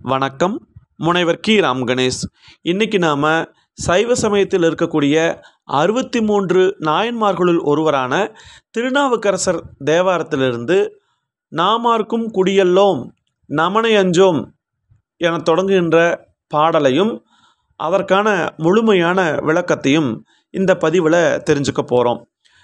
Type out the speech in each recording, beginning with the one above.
வணக்கம் முனைவர் கி ராம் கணேஷ் இன்றைக்கி நாம் சைவ சமயத்தில் இருக்கக்கூடிய அறுபத்தி மூன்று நாயன்மார்களுள் ஒருவரான திருநாவுக்கரசர் தேவாரத்திலிருந்து நாமார்க்கும் குடியல்லோம் நமனை அஞ்சோம் என தொடங்குகின்ற பாடலையும் அதற்கான முழுமையான விளக்கத்தையும் இந்த பதிவில் தெரிஞ்சுக்க போகிறோம்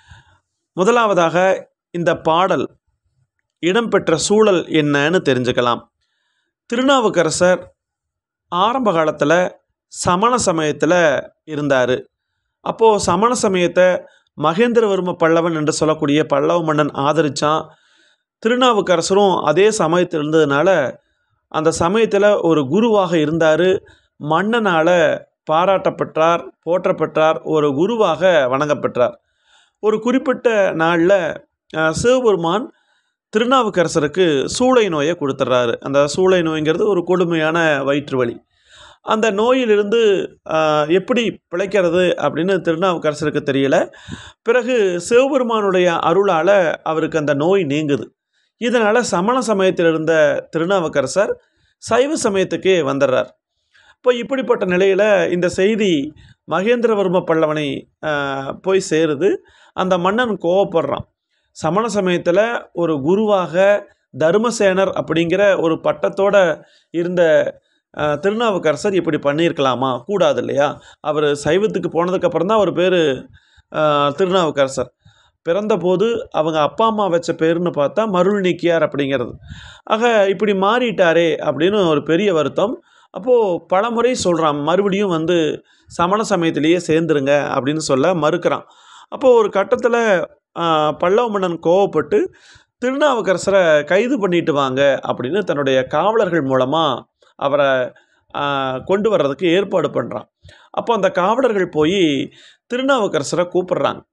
முதலாவதாக இந்த பாடல் இடம்பெற்ற சூழல் என்னன்னு தெரிஞ்சுக்கலாம் திருநாவுக்கரசர் ஆரம்ப காலத்தில் சமண சமயத்தில் இருந்தார் அப்போது சமண சமயத்தை மகேந்திரவர்ம பல்லவன் என்று சொல்லக்கூடிய பல்லவ மன்னன் ஆதரித்தான் திருநாவுக்கரசரும் அதே சமயத்தில் இருந்ததுனால அந்த சமயத்தில் ஒரு குருவாக இருந்தார் மன்னனால் பாராட்டப்பட்டார் போற்றப்பட்டார் ஒரு குருவாக வணங்கப்பட்டார் ஒரு குறிப்பிட்ட நாளில் அஹ், சிவபெருமான் திருநாவுக்கரசருக்கு சூளை நோயை கொடுத்துட்றாரு அந்த சூளை நோய்ங்கிறது ஒரு கொடுமையான வயிற்று வலி அந்த நோயிலிருந்து ஆஹ், எப்படி பிழைக்கிறது அப்படின்னு திருநாவுக்கரசருக்கு தெரியல பிறகு சிவபெருமானுடைய அருளால் அவருக்கு அந்த நோய் நீங்குது இதனால் சமண சமயத்தில் இருந்த திருநாவுக்கரசர் சைவ சமயத்துக்கே வந்துடுறார் இப்போ இப்படிப்பட்ட நிலையில் இந்த செய்தி மகேந்திரவர்ம பல்லவனை ஆஹ், போய் சேருது அந்த மன்னன் கோவப்படுறான் சமண சமயத்தில் ஒரு குருவாக தர்மசேனர் அப்படிங்கிற ஒரு பட்டத்தோட இருந்த அஹ், திருநாவுக்கரசர் இப்படி பண்ணியிருக்கலாமா கூடாது இல்லையா அவர் சைவத்துக்கு போனதுக்கப்புறம் தான் அவர் பேர் திருநாவுக்கரசர் பிறந்தபோது அவங்க அப்பா அம்மா வச்ச பேருன்னு பார்த்தா மருள் நீக்கியார் அப்படிங்கிறது ஆக இப்படி மாறிட்டாரே அப்படின்னு ஒரு பெரிய வருத்தம் அப்போது பலமுறை சொல்கிறான் மறுபடியும் வந்து சமண சமயத்திலேயே சேர்ந்துருங்க அப்படின்னு சொல்ல மறுக்கிறான் அப்போது ஒரு கட்டத்தில் பல்லவ மன்னன் கோவப்பட்டு திருநாவுக்கரசரை கைது பண்ணிட்டு வாங்க அப்படின்னு தன்னுடைய காவலர்கள் மூலமாக அவரை ஆ, கொண்டு வர்றதுக்கு ஏற்பாடு பண்ணுறான் அப்போ அந்த காவலர்கள் போய் திருநாவுக்கரசரை கூப்பிடுறாங்க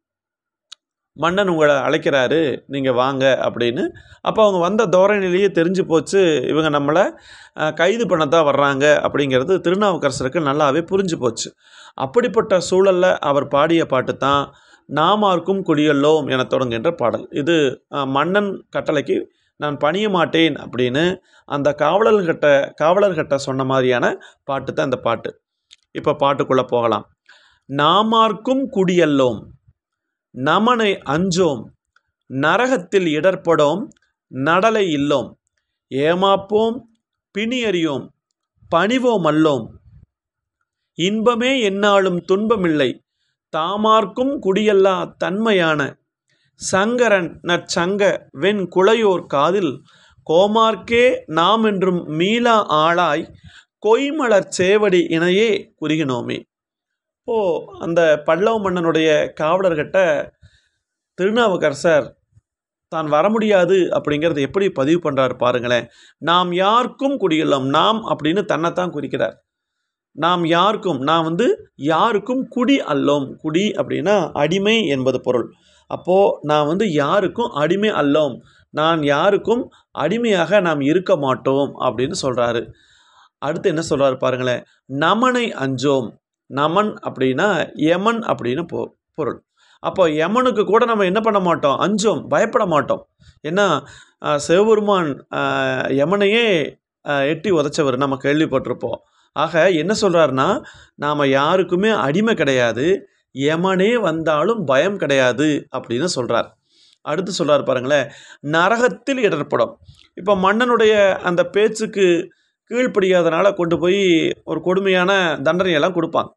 மன்னன் உங்களை அழைக்கிறாரு நீங்கள் வாங்க அப்படின்னு அப்போ அவங்க வந்த தோரணையிலேயே தெரிஞ்சு போச்சு இவங்க நம்மளை ஆ, கைது பண்ண தான் வர்றாங்க அப்படிங்கிறது திருநாவுக்கரசருக்கு நல்லாவே புரிஞ்சு போச்சு அப்படிப்பட்ட சூழலில் அவர் பாடிய பாட்டு தான் நாமார்க்கும் குடியல்லோம் என தொடங்குகின்ற பாடல் இது அஹ், மன்னன் கட்டளைக்கு நான் பணிய மாட்டேன் அப்படின்னு அந்த காவலர்கிட்ட காவலர்கிட்ட சொன்ன மாதிரியான பாட்டு தான் இந்த பாட்டு இப்போ பாட்டுக்குள்ளே போகலாம் நாமார்க்கும் குடியல்லோம் நமனை அஞ்சோம் நரகத்தில் இடர்படோம் நடலை இல்லோம் ஏமாப்போம் பிணியறியோம் பணிவோம் அல்லோம் இன்பமே எந்நாளும் துன்பமில்லை தாமார்க்கும் குடியல்லா தன்மையான சங்கரன் நற்சங்க வெண் குளையோர் காதில் கோமார்க்கே நாம் என்றும் மீளா ஆளாய் கொய்மலர் சேவடி இணையே குறுகினோமே ஓ அந்த பல்லவ மன்னனுடைய காவலர்கிட்ட திருநாவுக்கரசர் தான் வர முடியாது அப்படிங்கிறத எப்படி பதிவு பண்ணுறாரு பாருங்களேன் நாம் யாருக்கும் குடியெல்லாம் நாம் அப்படின்னு தன்னைத்தான் குறிக்கிறார் நாம் யாருக்கும் நான் வந்து யாருக்கும் குடி அல்லோம் குடி அப்படின்னா அடிமை என்பது பொருள் அப்போது நான் வந்து யாருக்கும் அடிமை அல்லோம் நான் யாருக்கும் அடிமையாக நாம் இருக்க மாட்டோம் அப்படின்னு சொல்கிறாரு அடுத்து என்ன சொல்கிறாரு பாருங்களேன் நமனை அஞ்சோம் நமன் அப்படின்னா யமன் அப்படின்னு பொ பொருள் அப்போ யமனுக்கு கூட நம்ம என்ன பண்ண மாட்டோம் அஞ்சோம் பயப்பட மாட்டோம் ஏன்னா ஆஹ், சிவபெருமான் ஆஹ், யமனையே ஆஹ், எட்டி உதைச்சவர் நம்ம கேள்விப்பட்டிருப்போம் ஆக என்ன சொல்கிறாருன்னா நாம் யாருக்குமே அடிமை கிடையாது யமனே வந்தாலும் பயம் கிடையாது அப்படின்னு சொல்கிறார் அடுத்து சொல்கிறார் பாருங்களேன் நரகத்தில் இடர்படும் இப்போ மன்னனுடைய அந்த பேச்சுக்கு கீழ்ப்படியாதனால கொண்டு போய் ஒரு கொடுமையான தண்டனையெல்லாம் கொடுப்பாங்க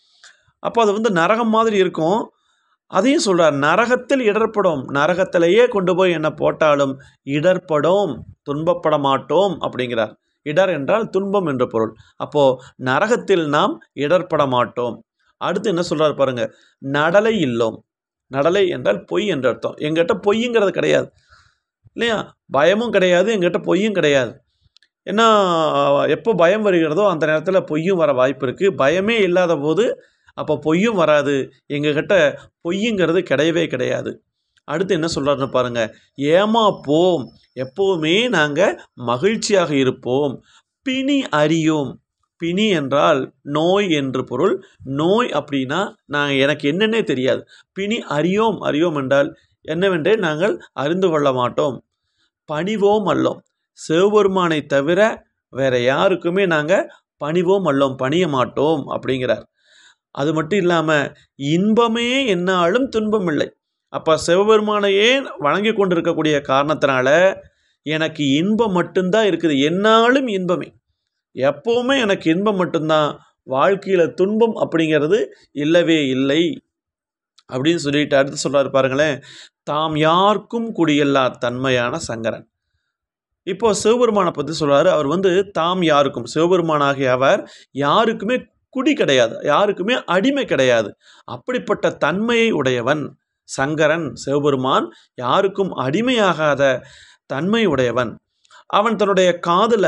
அப்போ அது வந்து நரகம் மாதிரி இருக்கும் அதையும் சொல்கிறார் நரகத்தில் இடர்படும் நரகத்திலேயே கொண்டு போய் என்ன போட்டாலும் இடர்படும் துன்பப்பட மாட்டோம் அப்படிங்கிறார் இடர் என்றால் துன்பம் என்ற பொருள் அப்போது நரகத்தில் நாம் இடர்பட மாட்டோம் அடுத்து என்ன சொல்கிறார் பாருங்க நடலை இல்லோம் நடலை என்றால் பொய் என்ற அர்த்தம் எங்கிட்ட பொய்ங்கிறது கிடையாது இல்லையா பயமும் கிடையாது எங்கிட்ட பொய்யும் கிடையாது ஏன்னா எப்போ பயம் வருகிறதோ அந்த நேரத்தில் பொய்யும் வர வாய்ப்பு இருக்குது பயமே இல்லாத போது அப்போ பொய்யும் வராது எங்ககிட்ட பொய்யுங்கிறது கிடையவே கிடையாது அடுத்து என்ன சொல்கிறாருன்னு பாருங்கள் ஏமாப்போம் எப்போவுமே நாங்கள் மகிழ்ச்சியாக இருப்போம் பிணி அறியோம் பிணி என்றால் நோய் என்று பொருள் நோய் அப்படின்னா நாங்கள் எனக்கு என்னன்னே தெரியாது பிணி அறியோம் அறியோம் என்றால் என்னவென்றே நாங்கள் அறிந்து கொள்ள மாட்டோம் பணிவோம் அல்லோம் சிவபெருமானை தவிர வேற யாருக்குமே நாங்கள் பணிவோம் அல்லோம் பணிய மாட்டோம் அப்படிங்கிறார் அது மட்டும் இல்லாமல் இன்பமே என்னாலும் துன்பம் இல்லை அப்போ சிவபெருமானையே வணங்கி கொண்டிருக்கக்கூடிய காரணத்தினால எனக்கு இன்பம் மட்டும்தான் இருக்குது என்னாலும் இன்பமே எப்போவுமே எனக்கு இன்பம் மட்டும்தான் வாழ்க்கையில் துன்பம் அப்படிங்கிறது இல்லவே இல்லை அப்படின்னு சொல்லிட்டு அடுத்து சொல்றாரு பாருங்களேன் தாம் யாருக்கும் குடியில்லா தன்மையான சங்கரன் இப்போ சிவபெருமானை பற்றி சொல்றாரு அவர் வந்து தாம் யாருக்கும் சிவபெருமானாகிய அவர் யாருக்குமே குடி கிடையாது யாருக்குமே அடிமை கிடையாது அப்படிப்பட்ட தன்மையை உடையவன் சங்கரன் சிவபெருமான் யாருக்கும் அடிமையாகாத தன்மை உடையவன் அவன் தன்னுடைய காதில்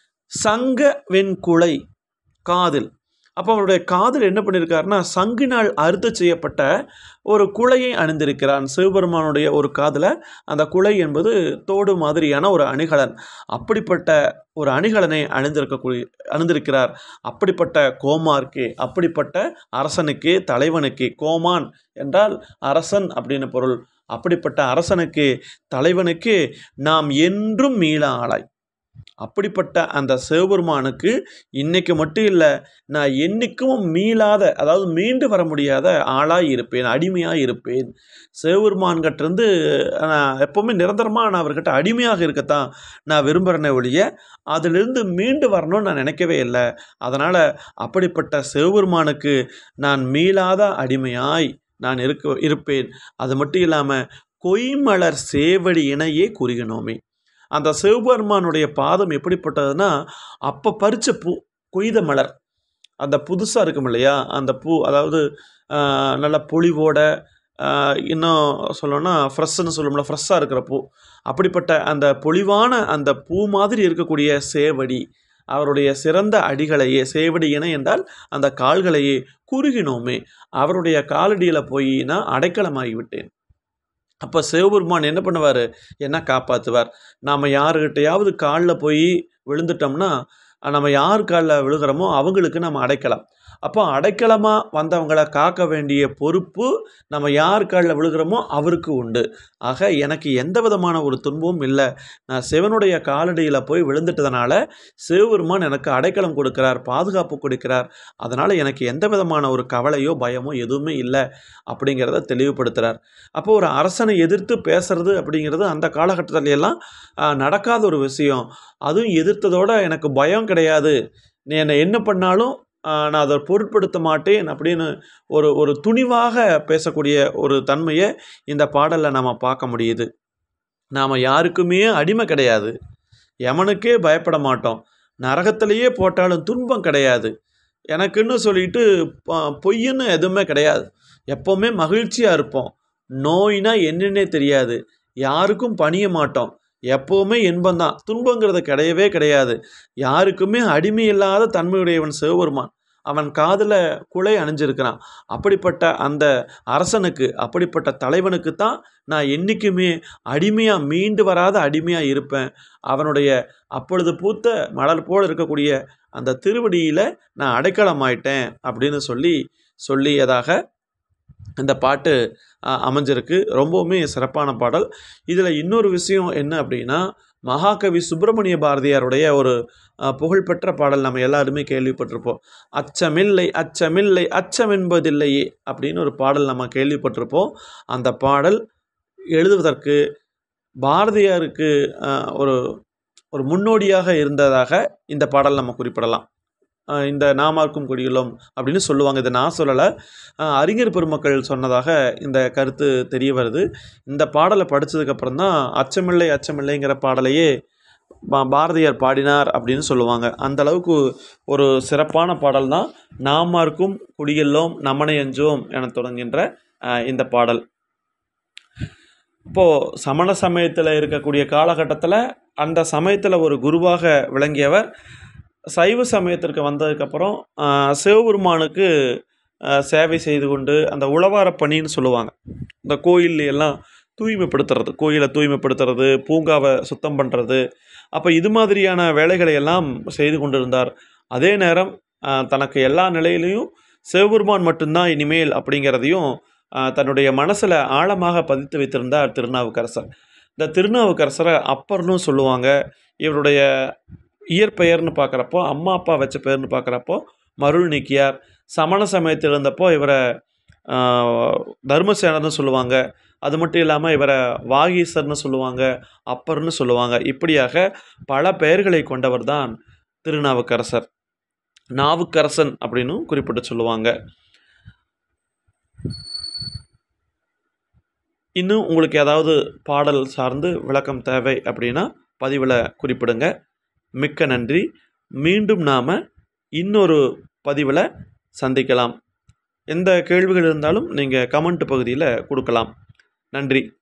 சங்க வெண்குலை காதில் அப்போ அவனுடைய காதில் என்ன பண்ணியிருக்காருன்னா சங்கினால் அறுத்து செய்யப்பட்ட ஒரு குலையை அணிந்திருக்கிறான் சிவபெருமானுடைய ஒரு காதில் அந்த குலை என்பது தோடு மாதிரியான ஒரு அணிகலன் அப்படிப்பட்ட ஒரு அணிகலனை அணிந்திருக்கக்கூடிய அணிந்திருக்கிறார் அப்படிப்பட்ட கோமார்க்கே அப்படிப்பட்ட அரசனுக்கே தலைவனுக்கே கோமான் என்றால் அரசன் அப்படின்னு பொருள் அப்படிப்பட்ட அரசனுக்கு தலைவனுக்கு நாம் என்றும் மீள ஆளாய் அப்படிப்பட்ட அந்த சிவபெருமானுக்கு இன்னைக்கு மட்டும் இல்லை நான் என்னைக்கும் மீளாத அதாவது மீண்டு வர முடியாத ஆளாய் இருப்பேன் அடிமையாக இருப்பேன் சிவபெருமான்கிட்டேருந்து நான் எப்போவுமே நிரந்தரமாக நான் அவர்கிட்ட அடிமையாக இருக்கத்தான் நான் விரும்புகிறேனே ஒழிய அதிலிருந்து மீண்டு வரணும்னு நான் நினைக்கவே இல்லை அதனால் அப்படிப்பட்ட சிவபெருமானுக்கு நான் மீளாத அடிமையாய் நான் இருக்க இருப்பேன் அது மட்டும் இல்லாமல் கொய்மலர் சேவடி இணையே குறுகினோமே அந்த சிவபெருமானுடைய பாதம் எப்படிப்பட்டதுன்னா அப்போ பறிச்ச பூ கொய்த மலர் அந்த புதுசாக இருக்கும் இல்லையா அந்த பூ அதாவது ஆஹ், நல்ல பொலிவோட ஆஹ், இன்னும் சொல்லணும்னா ஃப்ரெஷ்ஷுன்னு சொல்லுவோம்ல ஃப்ரெஷ்ஷாக இருக்கிற பூ அப்படிப்பட்ட அந்த பொலிவான அந்த பூ மாதிரி இருக்கக்கூடிய சேவடி அவருடைய சிறந்த அடிகளையே சேவடி என என்றால் அந்த கால்களையே குறுகினோமே அவருடைய காலடியில் போய் நான் அடைக்கலமாகி விட்டேன் அப்போ சிவபெருமான் என்ன பண்ணுவார் என்ன காப்பாற்றுவார் நாம் யாருக்கிட்டையாவது காலில் போய் விழுந்துட்டோம்னா நம்ம யார் காலில் விழுகிறோமோ அவங்களுக்கு நம்ம அடைக்கலாம் அப்போ அடைக்கலமாக வந்தவங்களை காக்க வேண்டிய பொறுப்பு நம்ம யார் காலில் விழுகிறோமோ அவருக்கு உண்டு ஆக எனக்கு எந்த விதமான ஒரு துன்பமும் இல்லை நான் சிவனுடைய காலடியில் போய் விழுந்துட்டதுனால சிவபெருமான் எனக்கு அடைக்கலம் கொடுக்கிறார் பாதுகாப்பு கொடுக்கிறார் அதனால் எனக்கு எந்த விதமான ஒரு கவலையோ பயமோ எதுவுமே இல்லை அப்படிங்கிறத தெளிவுபடுத்துகிறார் அப்போ ஒரு அரசனை எதிர்த்து பேசுறது அப்படிங்கிறது அந்த காலகட்டத்துல எல்லாம் ஆஹ், நடக்காத ஒரு விஷயம் அதுவும் எதிர்த்ததோட எனக்கு பயம் கிடையாது நீ என்னை என்ன பண்ணாலும் ஆஹ், நான் அதை பொருட்படுத்த மாட்டேன் அப்படின்னு ஒரு ஒரு துணிவாக பேசக்கூடிய ஒரு தன்மையை இந்த பாடலில் நாம் பார்க்க முடியுது நாம் யாருக்குமே அடிமை கிடையாது யமனுக்கே பயப்பட மாட்டோம் நரகத்திலேயே போட்டாலும் துன்பம் கிடையாது எனக்குன்னு சொல்லிட்டு ப- பொய்ன்னு எதுவுமே கிடையாது எப்போவுமே மகிழ்ச்சியாக இருப்போம் நோய்னா என்னன்னே தெரியாது யாருக்கும் பணிய மாட்டோம் எப்போவுமே இன்பம்தான் துன்பங்கிறது கிடையவே கிடையாது யாருக்குமே அடிமை இல்லாத தன்மையுடையவன் சிவபெருமான் அவன் காதில் குலை அணிஞ்சிருக்கிறான் அப்படிப்பட்ட அந்த அரசனுக்கு அப்படிப்பட்ட தலைவனுக்கு தான் நான் என்றைக்குமே அடிமையாக மீண்டு வராத அடிமையாக இருப்பேன் அவனுடைய அப்பொழுது பூத்த மலர் போல் இருக்கக்கூடிய அந்த திருவடியில் நான் அடைக்கலமாயிட்டேன் அப்படின்னு சொல்லி சொல்லியதாக இந்த பாட்டு அஹ், அமைஞ்சிருக்கு ரொம்பவுமே சிறப்பான பாடல் இதில் இன்னொரு விஷயம் என்ன அப்படின்னா மகாகவி சுப்பிரமணிய பாரதியாருடைய ஒரு அஹ், புகழ்பெற்ற பாடல் நம்ம எல்லாருமே கேள்விப்பட்டிருப்போம் அச்சமில்லை அச்சமில்லை அச்சம் என்பதில்லையே அப்படின்னு ஒரு பாடல் நம்ம கேள்விப்பட்டிருப்போம் அந்த பாடல் எழுதுவதற்கு பாரதியாருக்கு அஹ், ஒரு ஒரு முன்னோடியாக இருந்ததாக இந்த பாடல் நம்ம குறிப்பிடலாம் அஹ், இந்த நாமார்க்கும் குடியுள்ளோம் அப்படின்னு சொல்லுவாங்க இதை நான் சொல்லலை அஹ், அறிஞர் பெருமக்கள் சொன்னதாக இந்த கருத்து தெரிய வருது இந்த பாடலை படித்ததுக்கப்புறம் தான் அச்சமில்லை அச்சமில்லைங்கிற பாடலையே பா- பாரதியார் பாடினார் அப்படின்னு சொல்லுவாங்க அந்த அளவுக்கு ஒரு சிறப்பான பாடல் தான் நாமார்க்கும் குடியெல்லோம் நமனை அஞ்சோம் என தொடங்குகின்ற அஹ், இந்த பாடல் இப்போது சமண சமயத்தில் இருக்கக்கூடிய காலகட்டத்தில் அந்த சமயத்தில் ஒரு குருவாக விளங்கியவர் சைவ சமயத்திற்கு வந்ததுக்கப்புறம் ஆஹ், சிவபெருமானுக்கு ஆஹ், சேவை செய்து கொண்டு அந்த உழவார பணின்னு சொல்லுவாங்க இந்த கோயில் எல்லாம் தூய்மைப்படுத்துறது கோயிலை தூய்மைப்படுத்துறது பூங்காவை சுத்தம் பண்ணுறது அப்போ இது மாதிரியான வேலைகளை எல்லாம் செய்து கொண்டிருந்தார் அதே நேரம் ஆஹ், தனக்கு எல்லா நிலையிலையும் சிவபெருமான் மட்டும்தான் இனிமேல் அப்படிங்கிறதையும் ஆஹ், தன்னுடைய மனசில் ஆழமாக பதித்து வைத்திருந்தார் திருநாவுக்கரசர் இந்த திருநாவுக்கரசரை அப்பர்னும் சொல்லுவாங்க இவருடைய இயற்பெயர்னு பார்க்குறப்போ அம்மா அப்பா வச்ச பேர்னு பார்க்குறப்போ மருள் நீக்கியார் சமண சமயத்தில் இருந்தப்போ இவரை ஆஹ், தர்மசேனர்னு சொல்லுவாங்க அது மட்டும் இல்லாமல் இவரை வாகீசர்னு சொல்லுவாங்க அப்பர்னு சொல்லுவாங்க இப்படியாக பல பெயர்களை கொண்டவர் தான் திருநாவுக்கரசர் நாவுக்கரசன் அப்படின்னும் குறிப்பிட்டு சொல்லுவாங்க இன்னும் உங்களுக்கு ஏதாவது பாடல் சார்ந்து விளக்கம் தேவை அப்படின்னா பதிவில் குறிப்பிடுங்க மிக்க நன்றி மீண்டும் நாம் இன்னொரு பதிவில் சந்திக்கலாம் எந்த கேள்விகள் இருந்தாலும் நீங்கள் கமெண்ட் பகுதியில் கொடுக்கலாம் நன்றி